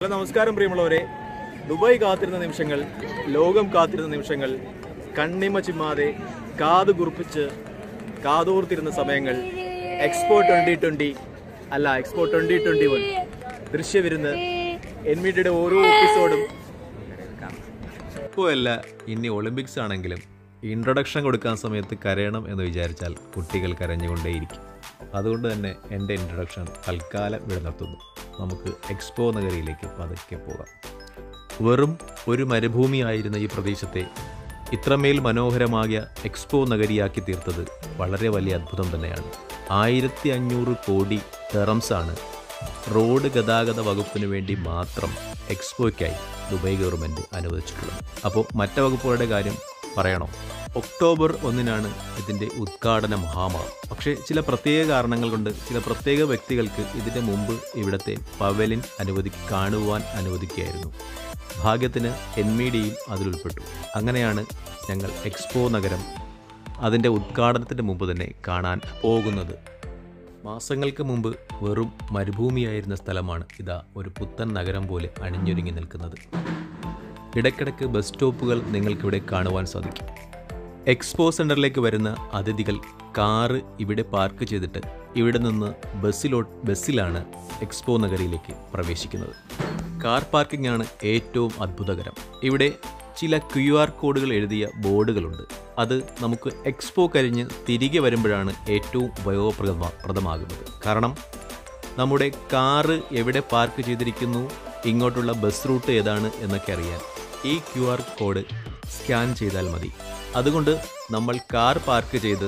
hello നമസ്കാരം പ്രിയമുള്ളവരെ Dubai കാത്തിരുന്ന നിമിഷങ്ങൾ ലോകം കാത്തിരുന്ന നിമിഷങ്ങൾ കണ്ണിമ ചിമ്മാതെ കാത് കുറിപ്പിച്ച് കാതോർത്തിരുന്ന സമയങ്ങൾ എക്സ്പോ ട്വന്റി ട്വന്റി അല്ല എക്സ്പോ ട്വന്റി ട്വന്റി വൺ ദൃശ്യവിരുന്ന് എൻമിഡിയുടെ ഓരോ എപ്പിസോഡും ഇപ്പോൾ അല്ല ഇനി ഒളിമ്പിക്സ് ആണെങ്കിലും ഇൻട്രൊഡക്ഷൻ കൊടുക്കാൻ സമയത്ത് കരയണം എന്ന് വിചാരിച്ചാൽ കുട്ടികൾ കരഞ്ഞുകൊണ്ടേയിരിക്കും അതുകൊണ്ട് തന്നെ എൻ്റെ ഇൻട്രൊഡക്ഷൻ തൽക്കാലം ഇവിടെ നിർത്തുന്നു നമുക്ക് എക്സ്പോ നഗരിയിലേക്ക് പതുക്കെ പോകാം വെറും ഒരു മരുഭൂമിയായിരുന്ന ഈ പ്രദേശത്തെ ഇത്രമേൽ മനോഹരമായ എക്സ്പോ നഗരിയാക്കി തീർത്തത് വളരെ വലിയ അത്ഭുതം തന്നെയാണ് ആയിരത്തി അഞ്ഞൂറ് കോടി തെറംസാണ് റോഡ് ഗതാഗത വകുപ്പിന് വേണ്ടി മാത്രം എക്സ്പോയ്ക്കായി ദുബായ് ഗവൺമെൻറ് അനുവദിച്ചിട്ടുള്ളത് അപ്പോൾ മറ്റ് വകുപ്പുകളുടെ കാര്യം പറയണോ ഒക്ടോബർ ഒന്നിനാണ് ഇതിൻ്റെ ഉദ്ഘാടന മഹാമാർ പക്ഷേ ചില പ്രത്യേക കാരണങ്ങൾ കൊണ്ട് ചില പ്രത്യേക വ്യക്തികൾക്ക് ഇതിൻ്റെ മുമ്പ് ഇവിടുത്തെ പവലിൻ അനുവദി കാണുവാൻ അനുവദിക്കുകയായിരുന്നു ഭാഗ്യത്തിന് എൻ മീഡിയയും അതിലുൾപ്പെട്ടു അങ്ങനെയാണ് ഞങ്ങൾ എക്സ്പോ നഗരം അതിൻ്റെ ഉദ്ഘാടനത്തിന് മുമ്പ് തന്നെ കാണാൻ പോകുന്നത് മാസങ്ങൾക്ക് മുമ്പ് വെറും മരുഭൂമിയായിരുന്ന സ്ഥലമാണ് ഇതാ ഒരു പുത്തൻ നഗരം പോലെ അണിഞ്ഞൊരുങ്ങി നിൽക്കുന്നത് ഇടയ്ക്കിടയ്ക്ക് ബസ് സ്റ്റോപ്പുകൾ നിങ്ങൾക്കിവിടെ കാണുവാൻ സാധിക്കും എക്സ്പോ സെൻറ്ററിലേക്ക് വരുന്ന അതിഥികൾ കാറ് ഇവിടെ പാർക്ക് ചെയ്തിട്ട് ഇവിടെ നിന്ന് ബസ്സിലോ ബസ്സിലാണ് എക്സ്പോ നഗരിയിലേക്ക് പ്രവേശിക്കുന്നത് കാർ പാർക്കിംഗ് ആണ് ഏറ്റവും അത്ഭുതകരം ഇവിടെ ചില ക്യു ആർ കോഡുകൾ എഴുതിയ ബോർഡുകളുണ്ട് അത് നമുക്ക് എക്സ്പോ കഴിഞ്ഞ് തിരികെ വരുമ്പോഴാണ് ഏറ്റവും ഉപയോഗപ്രദമാ പ്രദമാകുന്നത് കാരണം നമ്മുടെ കാറ് എവിടെ പാർക്ക് ചെയ്തിരിക്കുന്നു ഇങ്ങോട്ടുള്ള ബസ് റൂട്ട് ഏതാണ് എന്നൊക്കെ അറിയാൻ ഈ ക്യു ആർ കോഡ് സ്കാൻ ചെയ്താൽ മതി അതുകൊണ്ട് നമ്മൾ കാർ പാർക്ക് ചെയ്ത്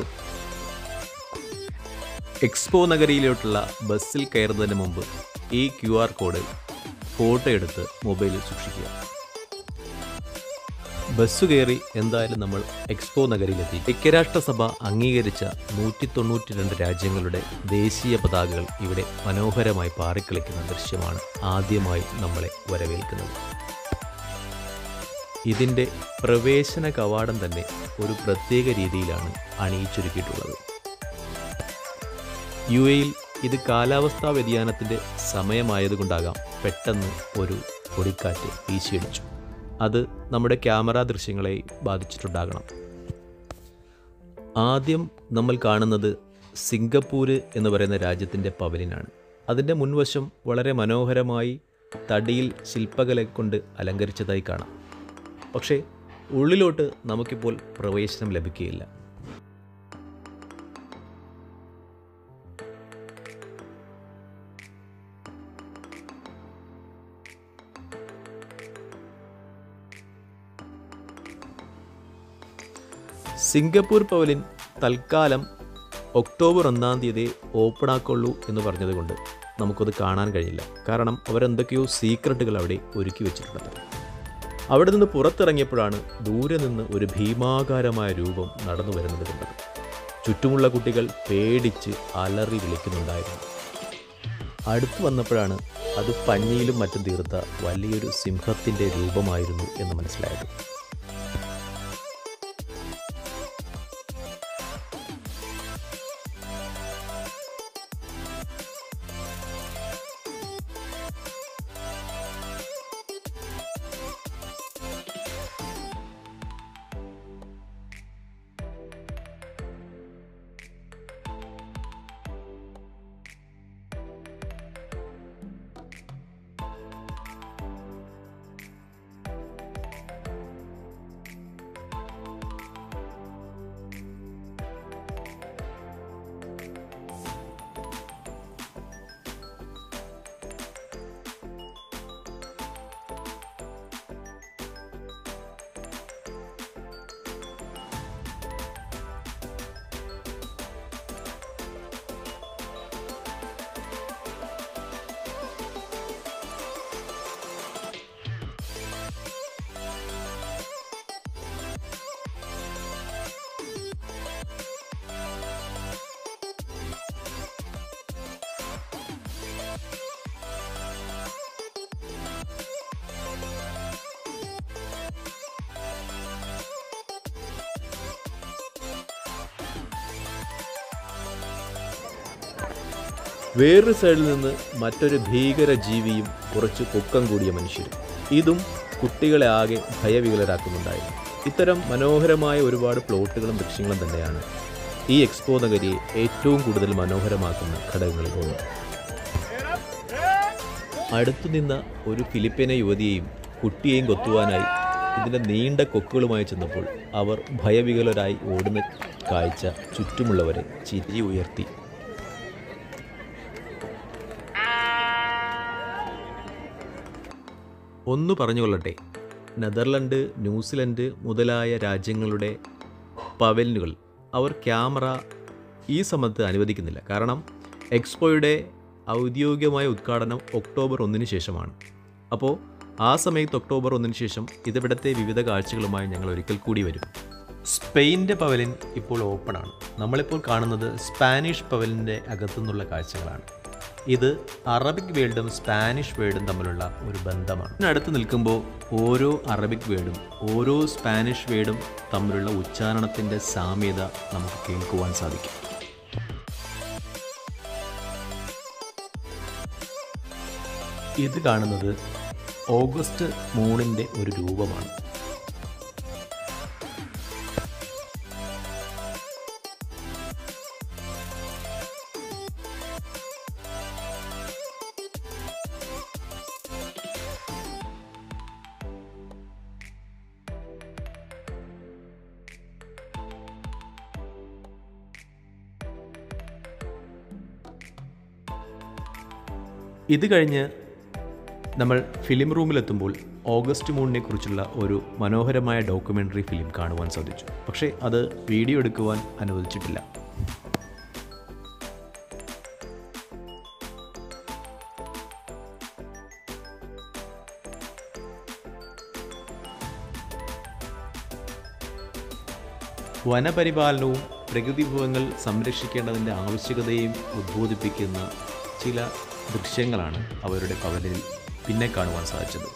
എക്സ്പോ നഗരിയിലോട്ടുള്ള ബസ്സിൽ കയറുന്നതിന് മുമ്പ് ഈ ക്യു ആർ കോഡ് ഫോട്ടോ എടുത്ത് മൊബൈലിൽ സൂക്ഷിക്കുക ബസ് കയറി എന്തായാലും നമ്മൾ എക്സ്പോ നഗരിയിലെത്തി ഐക്യരാഷ്ട്രസഭ അംഗീകരിച്ച നൂറ്റി തൊണ്ണൂറ്റി രണ്ട് രാജ്യങ്ങളുടെ ദേശീയ പതാകകൾ ഇവിടെ മനോഹരമായി പാറിക്കളിക്കുന്ന ദൃശ്യമാണ് ആദ്യമായി നമ്മളെ വരവേൽക്കുന്നത് ഇതിൻ്റെ പ്രവേശന കവാടം തന്നെ ഒരു പ്രത്യേക രീതിയിലാണ് അണിയിച്ചൊരുക്കിയിട്ടുള്ളത് യു എയിൽ ഇത് കാലാവസ്ഥാ വ്യതിയാനത്തിൻ്റെ സമയമായതുകൊണ്ടാകാം പെട്ടെന്ന് ഒരു പൊടിക്കാറ്റ് വീശിയടിച്ചു അത് നമ്മുടെ ക്യാമറ ദൃശ്യങ്ങളെ ബാധിച്ചിട്ടുണ്ടാകണം ആദ്യം നമ്മൾ കാണുന്നത് സിംഗപ്പൂര് എന്ന് പറയുന്ന രാജ്യത്തിൻ്റെ പവലിനാണ് അതിൻ്റെ മുൻവശം വളരെ മനോഹരമായി തടിയിൽ ശില്പകല കൊണ്ട് അലങ്കരിച്ചതായി കാണാം പക്ഷേ ഉള്ളിലോട്ട് നമുക്കിപ്പോൾ പ്രവേശനം ലഭിക്കുകയില്ല സിംഗപ്പൂർ പവലിൻ തൽക്കാലം ഒക്ടോബർ ഒന്നാം തീയതി ഓപ്പൺ ആക്കുള്ളൂ എന്ന് പറഞ്ഞതുകൊണ്ട് നമുക്കത് കാണാൻ കഴിയില്ല കാരണം അവരെന്തൊക്കെയോ സീക്രട്ടുകൾ അവിടെ ഒരുക്കി വെച്ചിട്ടുണ്ട് അവിടെ നിന്ന് പുറത്തിറങ്ങിയപ്പോഴാണ് ദൂരെ നിന്ന് ഒരു ഭീമാകാരമായ രൂപം നടന്നു വരുന്നത് കണ്ടത് ചുറ്റുമുള്ള കുട്ടികൾ പേടിച്ച് അലറി വിളിക്കുന്നുണ്ടായിരുന്നു അടുത്തു വന്നപ്പോഴാണ് അത് പഞ്ഞിയിലും മറ്റും തീർത്ത വലിയൊരു സിംഹത്തിൻ്റെ രൂപമായിരുന്നു എന്ന് മനസ്സിലായത് വേറൊരു സൈഡിൽ നിന്ന് മറ്റൊരു ഭീകര ജീവിയും കുറച്ച് പൊക്കം കൂടിയ മനുഷ്യരും ഇതും കുട്ടികളെ ആകെ ഭയവികലരാക്കുന്നുണ്ടായിരുന്നു ഇത്തരം മനോഹരമായ ഒരുപാട് പ്ലോട്ടുകളും ദൃശ്യങ്ങളും തന്നെയാണ് ഈ എക്സ്പോ നഗരിയെ ഏറ്റവും കൂടുതൽ മനോഹരമാക്കുന്ന ഘടകങ്ങളിൽ ഒന്ന് അടുത്തു നിന്ന ഒരു ഫിലിപ്പിന യുവതിയെയും കുട്ടിയെയും കൊത്തുവാനായി ഇതിൻ്റെ നീണ്ട കൊക്കുകളുമായി ചെന്നപ്പോൾ അവർ ഭയവികലരായി ഓടുന്ന കാഴ്ച ചുറ്റുമുള്ളവരെ ചിരി ഉയർത്തി ഒന്ന് പറഞ്ഞുകൊള്ളട്ടെ നെതർലൻഡ് ന്യൂസിലൻഡ് മുതലായ രാജ്യങ്ങളുടെ പവലിനുകൾ അവർ ക്യാമറ ഈ സമയത്ത് അനുവദിക്കുന്നില്ല കാരണം എക്സ്പോയുടെ ഔദ്യോഗികമായ ഉദ്ഘാടനം ഒക്ടോബർ ഒന്നിന് ശേഷമാണ് അപ്പോൾ ആ സമയത്ത് ഒക്ടോബർ ഒന്നിന് ശേഷം ഇതിവിടുത്തെ വിവിധ കാഴ്ചകളുമായി ഞങ്ങൾ ഒരിക്കൽ കൂടി വരും സ്പെയിൻ്റെ പവലിൻ ഇപ്പോൾ ഓപ്പണാണ് നമ്മളിപ്പോൾ കാണുന്നത് സ്പാനിഷ് പവലിൻ്റെ അകത്തുനിന്നുള്ള കാഴ്ചകളാണ് ഇത് അറബിക് വേൾഡും സ്പാനിഷ് വേർഡും തമ്മിലുള്ള ഒരു ബന്ധമാണ് ഇതിനടുത്ത് നിൽക്കുമ്പോൾ ഓരോ അറബിക് വേർഡും ഓരോ സ്പാനിഷ് വേർഡും തമ്മിലുള്ള ഉച്ചാരണത്തിൻ്റെ സാമ്യത നമുക്ക് കേൾക്കുവാൻ സാധിക്കും ഇത് കാണുന്നത് ഓഗസ്റ്റ് മൂണിൻ്റെ ഒരു രൂപമാണ് ഇത് കഴിഞ്ഞ് നമ്മൾ ഫിലിം റൂമിലെത്തുമ്പോൾ ഓഗസ്റ്റ് മൂണിനെ കുറിച്ചുള്ള ഒരു മനോഹരമായ ഡോക്യുമെൻ്ററി ഫിലിം കാണുവാൻ സാധിച്ചു പക്ഷേ അത് വീഡിയോ എടുക്കുവാൻ അനുവദിച്ചിട്ടില്ല വനപരിപാലനവും പ്രകൃതി വിഭവങ്ങൾ സംരക്ഷിക്കേണ്ടതിൻ്റെ ആവശ്യകതയും ഉദ്ബോധിപ്പിക്കുന്ന ചില ദൃശ്യങ്ങളാണ് അവരുടെ പവലിൽ പിന്നെ കാണുവാൻ സാധിച്ചത്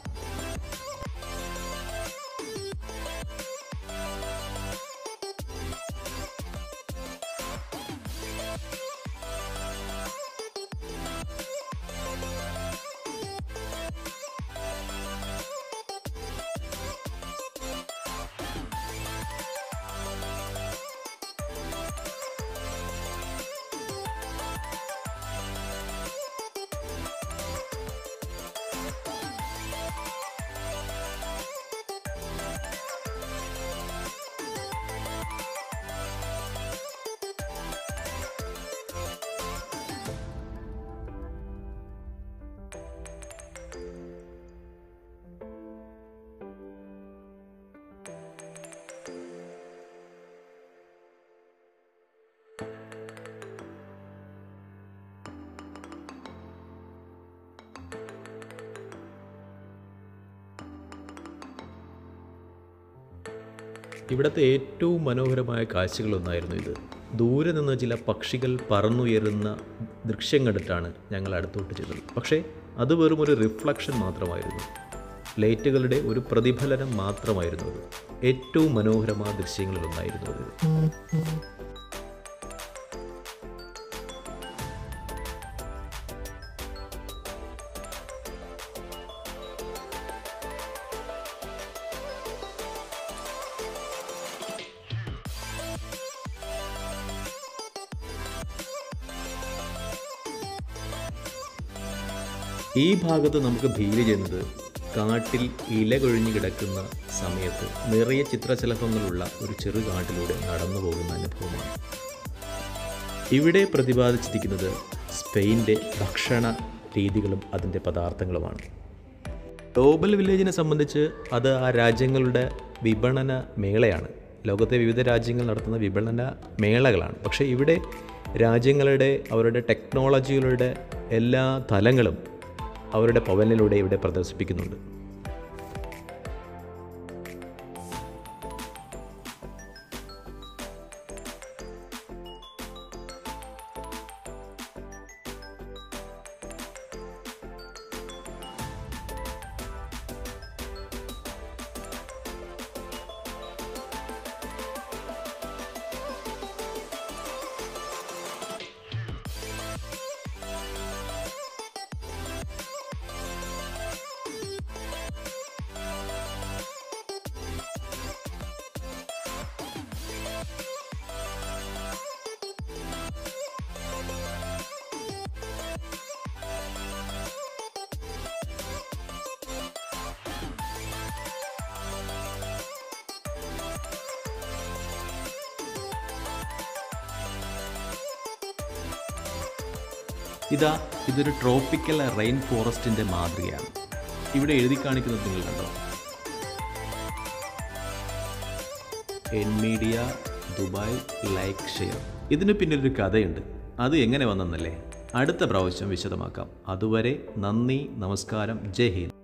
ഇവിടുത്തെ ഏറ്റവും മനോഹരമായ കാഴ്ചകളൊന്നായിരുന്നു ഇത് ദൂരെ നിന്ന് ചില പക്ഷികൾ പറന്നുയരുന്ന ദൃശ്യം കണ്ടിട്ടാണ് ഞങ്ങൾ അടുത്തോട്ട് ചെയ്തത് പക്ഷേ അത് വെറും ഒരു റിഫ്ലക്ഷൻ മാത്രമായിരുന്നു ലൈറ്റുകളുടെ ഒരു പ്രതിഫലനം മാത്രമായിരുന്നു അത് ഏറ്റവും മനോഹരമായ ദൃശ്യങ്ങളിലൊന്നായിരുന്നു അത് ഈ ഭാഗത്ത് നമുക്ക് ഫീൽ ചെയ്യുന്നത് കാട്ടിൽ ഇല കൊഴിഞ്ഞു കിടക്കുന്ന സമയത്ത് നിറയെ ചിത്രശലഭങ്ങളുള്ള ഒരു ചെറു കാട്ടിലൂടെ നടന്നു പോകുന്ന അനുഭവമാണ് ഇവിടെ പ്രതിപാദിച്ചിരിക്കുന്നത് സ്പെയിൻ്റെ ഭക്ഷണ രീതികളും അതിൻ്റെ പദാർത്ഥങ്ങളുമാണ് ഗ്ലോബൽ വില്ലേജിനെ സംബന്ധിച്ച് അത് ആ രാജ്യങ്ങളുടെ വിപണന മേളയാണ് ലോകത്തെ വിവിധ രാജ്യങ്ങൾ നടത്തുന്ന വിപണന മേളകളാണ് പക്ഷേ ഇവിടെ രാജ്യങ്ങളുടെ അവരുടെ ടെക്നോളജികളുടെ എല്ലാ തലങ്ങളും അവരുടെ പവനിലൂടെ ഇവിടെ പ്രദർശിപ്പിക്കുന്നുണ്ട് ഇതാ ഇതൊരു ട്രോപ്പിക്കൽ റെയിൻ ഫോറസ്റ്റിൻ്റെ മാതൃകയാണ് ഇവിടെ എഴുതി കാണിക്കുന്നത് നിങ്ങൾ കണ്ടോ N media Dubai like share ഇതിന് പിന്നിലൊരു കഥയുണ്ട് അത് എങ്ങനെ വന്നെന്നല്ലേ അടുത്ത പ്രാവശ്യം വിശദമാക്കാം അതുവരെ നന്ദി നമസ്കാരം ജയ് ഹിന്ദ്